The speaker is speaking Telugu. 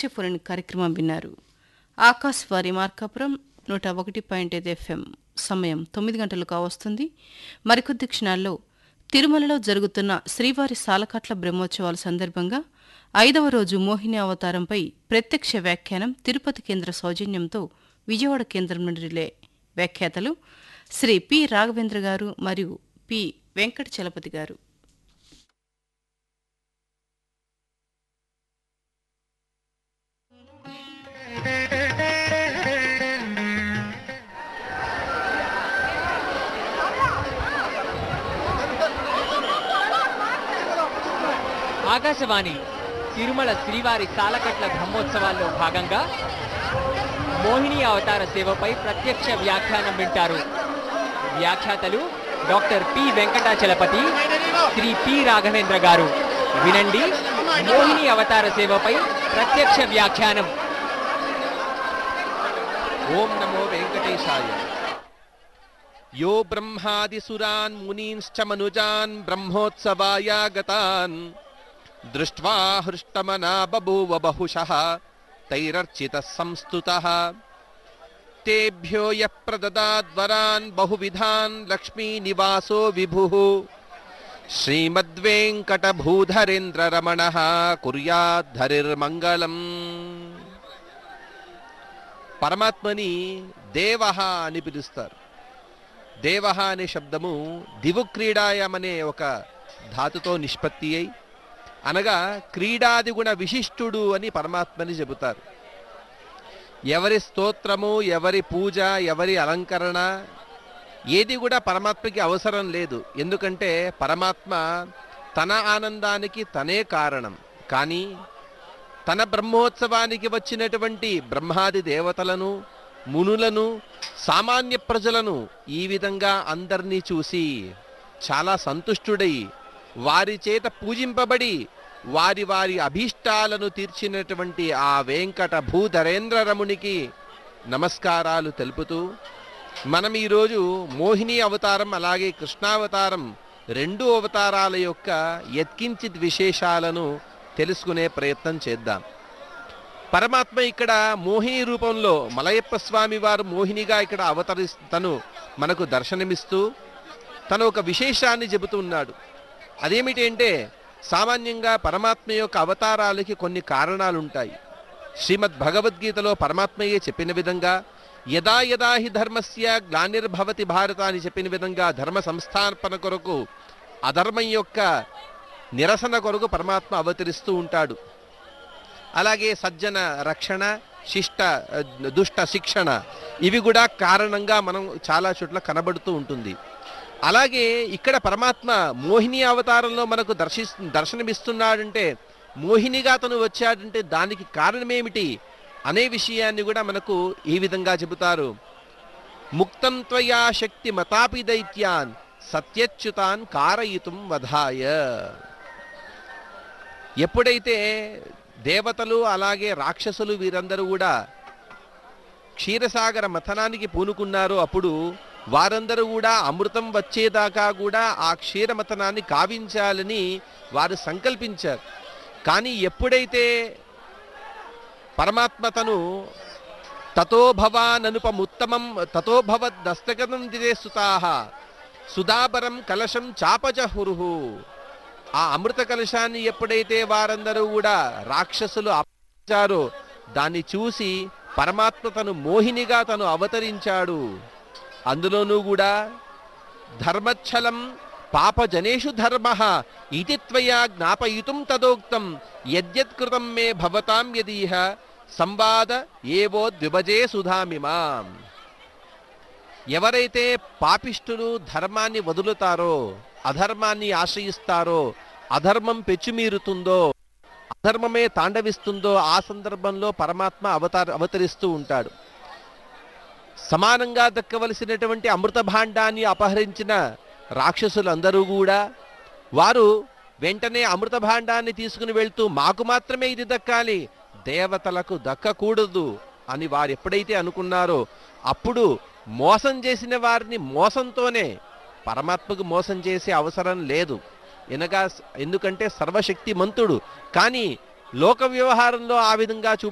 ప్రత్యక్ష ఫోన్ కార్యక్రమం విన్నారు ఆకాశవాణి మార్కాపురం నూట ఒకటి పాయింట్ ఐదు ఎఫ్ఎం సమయం తొమ్మిది గంటలు కావస్తుంది మరికొద్ది క్షణాల్లో తిరుమలలో జరుగుతున్న శ్రీవారి సాలకాట్ల బ్రహ్మోత్సవాల సందర్భంగా ఐదవ రోజు మోహిని అవతారంపై ప్రత్యక్ష వ్యాఖ్యానం తిరుపతి కేంద్ర సౌజన్యంతో విజయవాడ కేంద్రం నుండి రిలే వ్యాఖ్యాతలు శ్రీ పి రాఘవేంద్ర గారు మరియు పి వెంకట చలపతి గారు ఆకాశవాణి తిరుమల శ్రీవారి సాలకట్ల బ్రహ్మోత్సవాల్లో భాగంగా మోహిని అవతార సేవపై ప్రత్యక్ష వ్యాఖ్యానం వింటారు వ్యాఖ్యాతలు doctor P Venkatachalapathi Shri P Raghavendra గారు వినండి మోహిని అవతార సేవపై ప్రత్యక్ష వ్యాఖ్యానం ఓం నమో వెంకటేశాయ యో బ్రహ్మాదిసురాన్ మునీంశ్చ మనుజాన్ బ్రహ్మోత్సవాయ గతాన్ దృష్ట్వా హృష్టమనా బభూవ బహుశః తైరర్చితः సంస్తుతः తేభ్యో యః ప్రదదాద్వరాన్ బహువిధాన్ లక్ష్మీనివాసో విభుః శ్రీమద్వేంకటభూధరేంద్రరమణः కుర్యాద్ధరిర్మంగళం పరమాత్మని దేవహ అని పిలుస్తారు దేవహ అనే శబ్దము దివుక్రీడాయం అనే ఒక ధాతుతో నిష్పత్తి అయి అనగా క్రీడాది గుణ విశిష్టుడు అని పరమాత్మని చెబుతారు ఎవరి స్తోత్రము ఎవరి పూజ ఎవరి అలంకరణ ఏది కూడా పరమాత్మకి అవసరం లేదు ఎందుకంటే పరమాత్మ తన ఆనందానికి తనే కారణం కానీ తన బ్రహ్మోత్సవానికి వచ్చినటువంటి బ్రహ్మాది దేవతలను మునులను సామాన్య ప్రజలను ఈ విధంగా అందరినీ చూసి చాలా సంతుష్టుడై వారి చేత పూజింపబడి వారి వారి అభీష్టాలను తీర్చినటువంటి ఆ వెంకట భూధరేంద్ర రమునికి నమస్కారాలు తెలుపుతూ మనం ఈరోజు మోహిని అవతారం అలాగే కృష్ణావతారం రెండు అవతారాల యొక్క యత్కించిత్ విశేషాలను తెలుసుకునే ప్రయత్నం చేద్దాం పరమాత్మ ఇక్కడ మోహిని రూపంలో మలయప్ప స్వామి వారు మోహినిగా ఇక్కడ అవతరి తను మనకు దర్శనమిస్తూ తను ఒక విశేషాన్ని చెబుతున్నాడు అదేమిటి అంటే సామాన్యంగా పరమాత్మ యొక్క అవతారాలకి కొన్ని కారణాలు ఉంటాయి శ్రీమద్ భగవద్గీతలో పరమాత్మయే చెప్పిన విధంగా యదా యదా హి ధర్మస్య గ్లానిర్భవతి భారత అని చెప్పిన విధంగా ధర్మ సంస్థాపన కొరకు అధర్మం యొక్క నిరసన కొరకు పరమాత్మ అవతరిస్తూ ఉంటాడు అలాగే సజ్జన రక్షణ శిష్ట ఆ, దుష్ట శిక్షణ ఇవి కూడా కారణంగా మనం చాలా చోట్ల కనబడుతూ ఉంటుంది అలాగే ఇక్కడ పరమాత్మ మోహిని అవతారంలో మనకు దర్శి దర్శనమిస్తున్నాడంటే మోహినిగా తను వచ్చాడంటే దానికి కారణమేమిటి అనే విషయాన్ని కూడా మనకు ఈ విధంగా చెబుతారు ముక్తం త్వయా శక్తి మతాపి దైత్యాన్ సత్యచ్యుతాన్ కారయితుం వధాయ ఎప్పుడైతే దేవతలు అలాగే రాక్షసులు వీరందరూ కూడా క్షీరసాగర మథనానికి పూనుకున్నారో అప్పుడు వారందరూ కూడా అమృతం వచ్చేదాకా కూడా ఆ క్షీరమథనాన్ని కావించాలని వారు సంకల్పించారు కానీ ఎప్పుడైతే పరమాత్మ తను తతో భవాననుపముత్తమం తతో భవద్దస్తగతం దిదే సుతాహ సుధాబరం కలశం చాపజహురుహు ఆ అమృత కలశాన్ని ఎప్పుడైతే వారందరూ కూడా రాక్షసులు అపచారో దాన్ని చూసి పరమాత్మ తను మోహినిగా తను అవతరించాడు అందులోనూ కూడా ధర్మచ్ఛలం పాపజనేషు ధర్మ ఇది త్వయా జ్ఞాపయితుం తదోక్తం యద్యత్కృతం మే భవతాం యదీహ సంవాద ఏవో ద్విభజే సుధామిమాం ఎవరైతే పాపిష్టులు ధర్మాన్ని వదులుతారో అధర్మాన్ని ఆశ్రయిస్తారో అధర్మం పెచ్చుమీరుతుందో అధర్మమే తాండవిస్తుందో ఆ సందర్భంలో పరమాత్మ అవతార అవతరిస్తూ ఉంటాడు సమానంగా దక్కవలసినటువంటి అమృత భాండాన్ని అపహరించిన రాక్షసులందరూ కూడా వారు వెంటనే అమృత భాండాన్ని తీసుకుని వెళ్తూ మాకు మాత్రమే ఇది దక్కాలి దేవతలకు దక్కకూడదు అని వారు ఎప్పుడైతే అనుకున్నారో అప్పుడు మోసం చేసిన వారిని మోసంతోనే పరమాత్మకు మోసం చేసే అవసరం లేదు ఎనగా ఎందుకంటే సర్వశక్తిమంతుడు కానీ లోక వ్యవహారంలో ఆ విధంగా చూ